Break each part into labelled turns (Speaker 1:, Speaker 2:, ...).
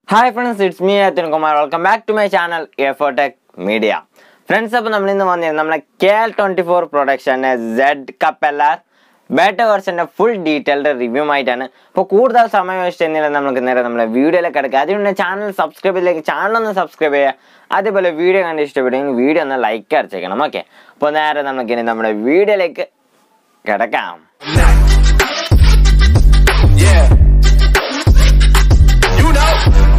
Speaker 1: Hi friends it's me Athin Kumar welcome back to my channel Efotech media friends അപ്പോൾ നമ്മൾ ഇന്ന് വന്നിരുന്നത് നമ്മളെ കെ എൽ ട്വൻറ്റി ഫോർ പ്രൊഡക്ഷൻ്റെ സെഡ് കപ്പെല്ലാർ ബേട്ട വേർഷൻ്റെ ഫുൾ ഡീറ്റെയിൽഡ് റിവ്യൂ ആയിട്ടാണ് അപ്പോൾ കൂടുതൽ സമയം വെച്ചിട്ടുണ്ടെങ്കിൽ നമുക്ക് നേരെ നമ്മളെ വീഡിയോയിലേക്ക് കിടക്കുക അതിനുണ്ട് ചാനൽ സബ്സ്ക്രൈബ് ചെയ്തിലേക്ക് ചാനൽ ഒന്ന് സബ്സ്ക്രൈബ് ചെയ്യുക അതേപോലെ വീഡിയോ കണ്ട് ഇഷ്ടപ്പെടുമെങ്കിൽ വീഡിയോ ഒന്ന് ലൈക്ക് അടിച്ചേക്കണം ഓക്കെ അപ്പോൾ നേരെ നമുക്കിനി നമ്മുടെ വീഡിയോയിലേക്ക് കിടക്കാം
Speaker 2: Yeah. You know.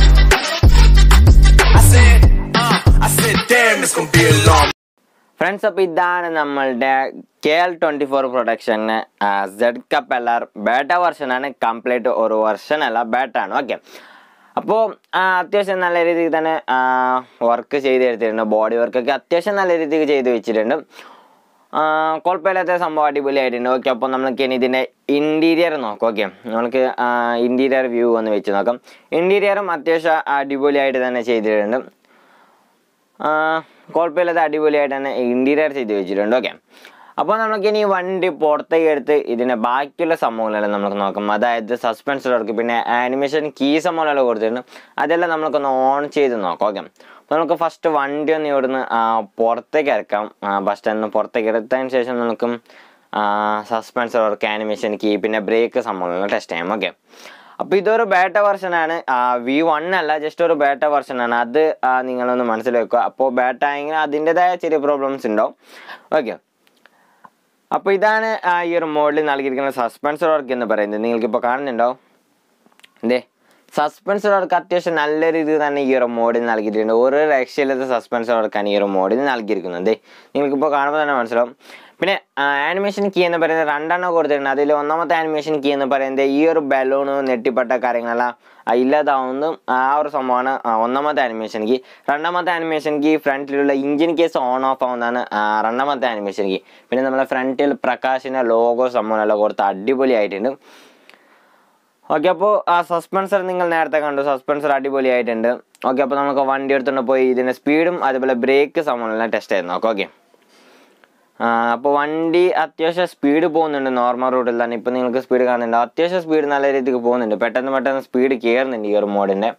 Speaker 2: I said, uh, I said, damn, it's gonna be a long.
Speaker 1: Friends അപ്പോൾ ഇതാണ് നമ്മളുടെ കെ എൽ ട്വൻറ്റി ഫോർ പ്രൊഡക്ഷന് Z cup L R beta വെർഷനാണ് കംപ്ലീറ്റ് ഒരു വെർഷൻ അല്ല ബേട്ട ആണ് ഓക്കെ അപ്പോൾ അത്യാവശ്യം നല്ല രീതിയിൽ തന്നെ വർക്ക് ചെയ്തെടുത്തിട്ടുണ്ട് ബോഡി വർക്കൊക്കെ അത്യാവശ്യം നല്ല രീതിക്ക് ചെയ്ത് വെച്ചിട്ടുണ്ട് ആ, കുഴപ്പമില്ലാത്ത സംഭവം അടിപൊളിയായിട്ടുണ്ട് ഓക്കെ അപ്പോൾ നമുക്ക് ഇനി ഇതിൻ്റെ ഇൻറ്റീരിയർ നോക്കാം ഓക്കെ നമുക്ക് ഇൻറ്റീരിയർ വ്യൂ ഒന്ന് വെച്ച് നോക്കാം ഇൻറ്റീരിയറും അത്യാവശ്യം അടിപൊളിയായിട്ട് തന്നെ ചെയ്തിട്ടുണ്ട് ആ, കുഴപ്പമില്ലാത്ത അടിപൊളിയായിട്ട് തന്നെ ഇൻറ്റീരിയർ ചെയ്ത് വെച്ചിട്ടുണ്ട് ഓക്കെ അപ്പോൾ നമുക്ക് ഇനി വണ്ടി പുറത്തേക്ക് എടുത്ത് ഇതിൻ്റെ ബാക്കിയുള്ള സംഭവങ്ങളെല്ലാം നമുക്ക് നോക്കാം അതായത് സസ്പെൻസ് വർക്ക് പിന്നെ ആനിമേഷൻ കീ സംഭവങ്ങളെല്ലാം കൊടുത്തിട്ടുണ്ട് അതെല്ലാം നമുക്കൊന്ന് ഓൺ ചെയ്ത് നോക്കാം ഓക്കെ അപ്പോൾ നമുക്ക് ഫസ്റ്റ് വണ്ടി ഒന്ന് ഇവിടുന്ന് ആ, പുറത്തേക്ക് ഇറക്കാം ബസ് സ്റ്റാൻഡിൽ നിന്ന് പുറത്തേക്ക് എടുത്തതിന് ശേഷം നമുക്ക് സസ്പെൻസ് വർക്ക് ആനിമേഷൻ കീ പിന്നെ ബ്രേക്ക് സംഭവങ്ങളെല്ലാം ടെസ്റ്റ് ചെയ്യാം ഓക്കെ അപ്പോൾ ഇതൊരു ബേട്ട വെർഷനാണ് വി വൺ അല്ല ജസ്റ്റ് ഒരു ബേട്ട വെർഷനാണ് അത് ആ, നിങ്ങളൊന്ന് മനസ്സിൽ വെക്കുക അപ്പോൾ ബേട്ട ആയെങ്കിൽ അതിൻ്റെതായ ചെറിയ പ്രോബ്ലംസ് ഉണ്ടാവും ഓക്കെ അപ്പോൾ ഇതാണ് ആ, ഈ ഒരു മോഡലിൽ നൽകിയിരിക്കുന്ന സസ്പെൻസർ വർക്ക് എന്ന് പറയുന്നത് നിങ്ങൾക്കിപ്പോൾ കാണുന്നുണ്ടോ എന്തേ സസ്പെൻസർ വർക്ക് അത്യാവശ്യം നല്ല രീതിയിൽ തന്നെ ഈ ഒരു മോഡിൽ നൽകിയിട്ടുണ്ട് ഒരു രക്ഷയില്ലാത്ത സസ്പെൻസർ വർക്കാണ് ഈ ഒരു മോഡിൽ നൽകിയിരിക്കുന്നത് നിങ്ങൾക്കിപ്പോൾ കാണുമ്പോൾ തന്നെ മനസ്സിലാവും പിന്നെ ആനിമേഷൻ കീ എന്ന് പറയുന്നത് രണ്ടെണ്ണം കൊടുത്തിട്ടുണ്ട് അതിൽ ഒന്നാമത്തെ ആനിമേഷൻ കീ എന്ന് പറയുന്നത് ഈ ഒരു ബലൂണ് നെട്ടിപ്പെട്ട കാര്യങ്ങളെല്ലാം ആ, ഇല്ലാതാവുന്നതും ആ ഒരു സംഭവമാണ് ആ, ഒന്നാമത്തെ ആനിമേഷൻ കീ രണ്ടാമത്തെ ആനിമേഷൻ കീ ഫ്രണ്ടിലുള്ള ഇഞ്ചിൻ കേസ് ഓൺ ഓഫ് ആവുന്നതാണ് ആ, രണ്ടാമത്തെ ആനിമേഷൻ കീ പിന്നെ നമ്മളെ ഫ്രണ്ടിൽ പ്രകാശിൻ്റെ ലോഗോ സംഭവമെല്ലാം കൊടുത്ത് അടിപൊളിയായിട്ടുണ്ട് ഓക്കെ അപ്പോൾ ആ സസ്പെൻസർ നിങ്ങൾ നേരത്തെ കണ്ടു സസ്പെൻസർ അടിപൊളിയായിട്ടുണ്ട് ഓക്കെ അപ്പോൾ നമുക്ക് വണ്ടി എടുത്തുകൊണ്ട് പോയി ഇതിൻ്റെ സ്പീഡും അതുപോലെ ബ്രേക്ക് സംഭവമെല്ലാം ടെസ്റ്റ് ചെയ്ത് നോക്കാം ഓക്കെ അപ്പോൾ വണ്ടി അത്യാവശ്യം സ്പീഡ് പോകുന്നുണ്ട് നോർമൽ റൂട്ടിൽ തന്നെ ഇപ്പോൾ നിങ്ങൾക്ക് സ്പീഡ് കാണുന്നുണ്ട് അത്യാവശ്യം സ്പീഡ് നല്ല രീതിക്ക് പോകുന്നുണ്ട് പെട്ടെന്ന് പെട്ടെന്ന് സ്പീഡ് കയറുന്നുണ്ട് ഈ ഒരു മോഡിൻ്റെ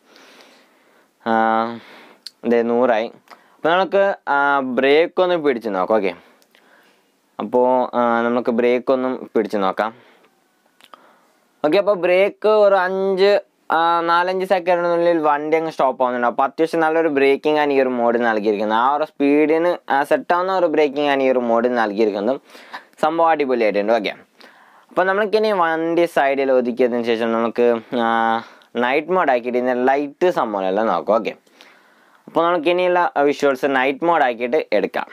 Speaker 1: ഇതേ നൂറായി അപ്പോൾ നമുക്ക് ബ്രേക്ക് ഒന്ന് പിടിച്ച് നോക്കാം ഓക്കെ അപ്പോൾ നമുക്ക് ബ്രേക്ക് ഒന്നും പിടിച്ച് നോക്കാം ഓക്കെ അപ്പോൾ ബ്രേക്ക് ഒരു അഞ്ച് ആ, നാലഞ്ച് സെക്കൻഡിനുള്ളിൽ വണ്ടി അങ്ങ് സ്റ്റോപ്പ് ആവുന്നുണ്ട് അപ്പോൾ അത്യാവശ്യം നല്ലൊരു ബ്രേക്കിംഗ് ആണ് ഈ ഒരു മോഡിൽ നൽകിയിരിക്കുന്നത് ആ ഒരു സ്പീഡിന് സെറ്റ് ആവുന്ന ഒരു ബ്രേക്കിംഗ് ആണ് ഈ ഒരു മോഡിൽ നൽകിയിരിക്കുന്നത് സംഭവം അടിപൊളിയായിട്ടുണ്ട് ഓക്കെ അപ്പോൾ നമുക്കിനി വണ്ടി സൈഡിൽ ഒതുക്കിയതിന് ശേഷം നമുക്ക് നൈറ്റ് മോഡ് ആക്കിയിട്ട് ഇതിൻ്റെ ലൈറ്റ് സംഭവമെല്ലാം നോക്കാം ഓക്കെ അപ്പോൾ നമുക്ക് ഇനിയുള്ള വിഷ്വൽസ് നൈറ്റ് മോഡ് ആക്കിയിട്ട് എടുക്കാം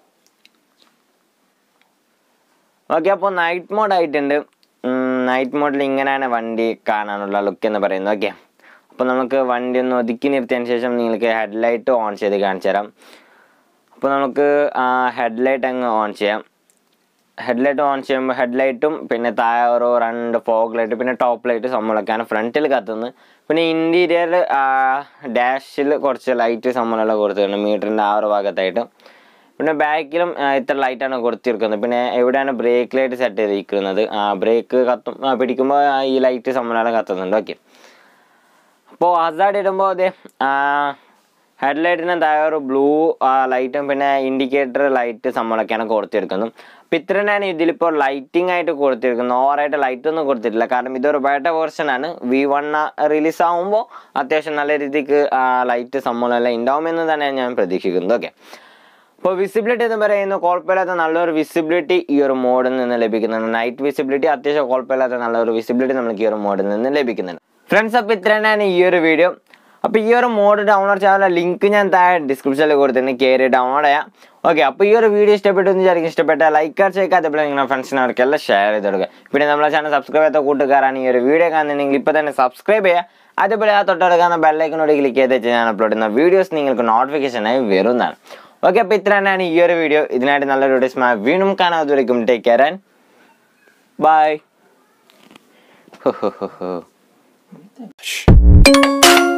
Speaker 1: ഓക്കെ അപ്പോൾ നൈറ്റ് മോഡ് ആയിട്ടുണ്ട് നൈറ്റ് മോഡിൽ ഇങ്ങനെയാണ് വണ്ടി കാണാനുള്ള ലുക്ക് എന്ന് പറയുന്നത് ഓക്കെ അപ്പോൾ നമുക്ക് വണ്ടി ഒന്ന് ഒതുക്കി നിർത്തിയതിന് ശേഷം നിങ്ങൾക്ക് ഹെഡ്ലൈറ്റ് ഓൺ ചെയ്ത് കാണിച്ചു തരാം അപ്പോൾ നമുക്ക് ഹെഡ്ലൈറ്റ് അങ്ങ് ഓൺ ചെയ്യാം ഹെഡ്ലൈറ്റ് ഓൺ ചെയ്യുമ്പോൾ ഹെഡ്ലൈറ്റും പിന്നെ താഴെ ഒരു രണ്ട് ഫോഗ് ലൈറ്റ് പിന്നെ ടോപ്പ് ലൈറ്റ് സംഭവമൊക്കെയാണ് ഫ്രണ്ടിൽ കത്തുന്നത് പിന്നെ ഇൻറ്റീരിയർ ഡാഷിൽ കുറച്ച് ലൈറ്റ് സംഭവമെല്ലാം കൊടുത്തിട്ടുണ്ട് മീറ്ററിൻ്റെ ആ ഒരു ഭാഗത്തായിട്ട് പിന്നെ ബാക്കിലും ആ, ഇത്ര ലൈറ്റാണ് കൊടുത്തിരിക്കുന്നത് പിന്നെ എവിടെയാണ് ബ്രേക്ക് ലൈറ്റ് സെറ്റ് ചെയ്തിരിക്കുന്നത് ബ്രേക്ക് കത്തും ആ, പിടിക്കുമ്പോൾ ആ, ഈ ലൈറ്റ് സംഭവമെല്ലാം കത്തുന്നുണ്ട് ഓക്കെ അപ്പോൾ ഹസാർഡ് ഇടുമ്പോൾ അതെ ഹെഡ്ലൈറ്റിന് താഴെ ഒരു ബ്ലൂ ലൈറ്റും പിന്നെ ഇൻഡിക്കേറ്റർ ലൈറ്റ് സംഭവമൊക്കെയാണ് കൊടുത്തിരിക്കുന്നത് അപ്പോൾ ഇത്രയാണ് ഇതിലിപ്പോൾ ലൈറ്റിംഗ് ആയിട്ട് കൊടുത്തിരിക്കുന്നത് ഓവറായിട്ട് ലൈറ്റ് ഒന്നും കൊടുത്തിട്ടില്ല കാരണം ഇതൊരു ബേട്ട വേർഷനാണ് വി വൺ റിലീസ് ആകുമ്പോൾ അത്യാവശ്യം നല്ല രീതിക്ക് ലൈറ്റ് സംഭവമെല്ലാം ഉണ്ടാവുമെന്ന് തന്നെയാണ് ഞാൻ പ്രതീക്ഷിക്കുന്നത് ഓക്കെ അപ്പോൾ വിസിബിലിറ്റി എന്ന് പറയുന്നത് കുഴപ്പമില്ലാത്ത നല്ലൊരു വിസിബിലിറ്റി ഈ ഒരു മോഡിൽ നിന്ന് ലഭിക്കുന്നുണ്ട് നൈറ്റ് വിസിബിലിറ്റി അത്യാവശ്യം കുഴപ്പമില്ലാത്ത നല്ലൊരു വിസിബിലിറ്റി നമുക്ക് ഈ ഒരു മോഡിൽ നിന്ന് ലഭിക്കുന്നുണ്ട് ഫ്രണ്ട്സ് അപ്പോൾ ഇത്ര തന്നെയാണ് ഈ ഒരു വീഡിയോ അപ്പോൾ ഈ ഒരു മോഡ് ഡൗൺലോഡ് ചെയ്യാനുള്ള ലിങ്ക് ഞാൻ താഴെ ഡിസ്ക്രിപ്ഷനിൽ കൊടുത്തിട്ടുണ്ട് കയറി ഡൗൺലോഡ് ചെയ്യാം ഓക്കെ അപ്പോൾ ഈ ഒരു വീഡിയോ ഇഷ്ടപ്പെട്ടു എന്ന് വിചാരിക്കും ഇഷ്ടപ്പെട്ട ലൈക്ക് ചെയ്യുക അതേപോലെ നിങ്ങളുടെ ഫ്രണ്ട്സിന് അവർക്കെല്ലാം ഷെയർ ചെയ്ത് കൊടുക്കുക പിന്നെ നമ്മളെ ചാനൽ സബ്സ്ക്രൈബ് ചെയ്യാത്ത കൂട്ടുകാരാണ് ഈ ഒരു വീഡിയോ കാണുന്നുണ്ടെങ്കിൽ ഇപ്പോൾ തന്നെ സബ്സ്ക്രൈബ് ചെയ്യുക അതേപോലെ ആ തൊട്ടടുക്കുന്ന ബെല്ലൈക്കനോട് ക്ലിക്ക് ചെയ്ത് വെച്ച് ഞാൻ അപ്ലോഡ് ചെയ്യുന്ന വീഡിയോസ് നിങ്ങൾക്ക് നോട്ടിഫിക്കേഷനായി വരുന്നതാണ് ഓക്കെ അപ്പോൾ ഇത്ര തന്നെയാണ് ഈ ഒരു വീഡിയോ ഇതിനായിട്ട് നല്ലൊരു വീഡിയോസ് വീണ്ടും കാണാം അതുവരെയും ടേക്ക് കെയർ ആൻഡ് ബൈ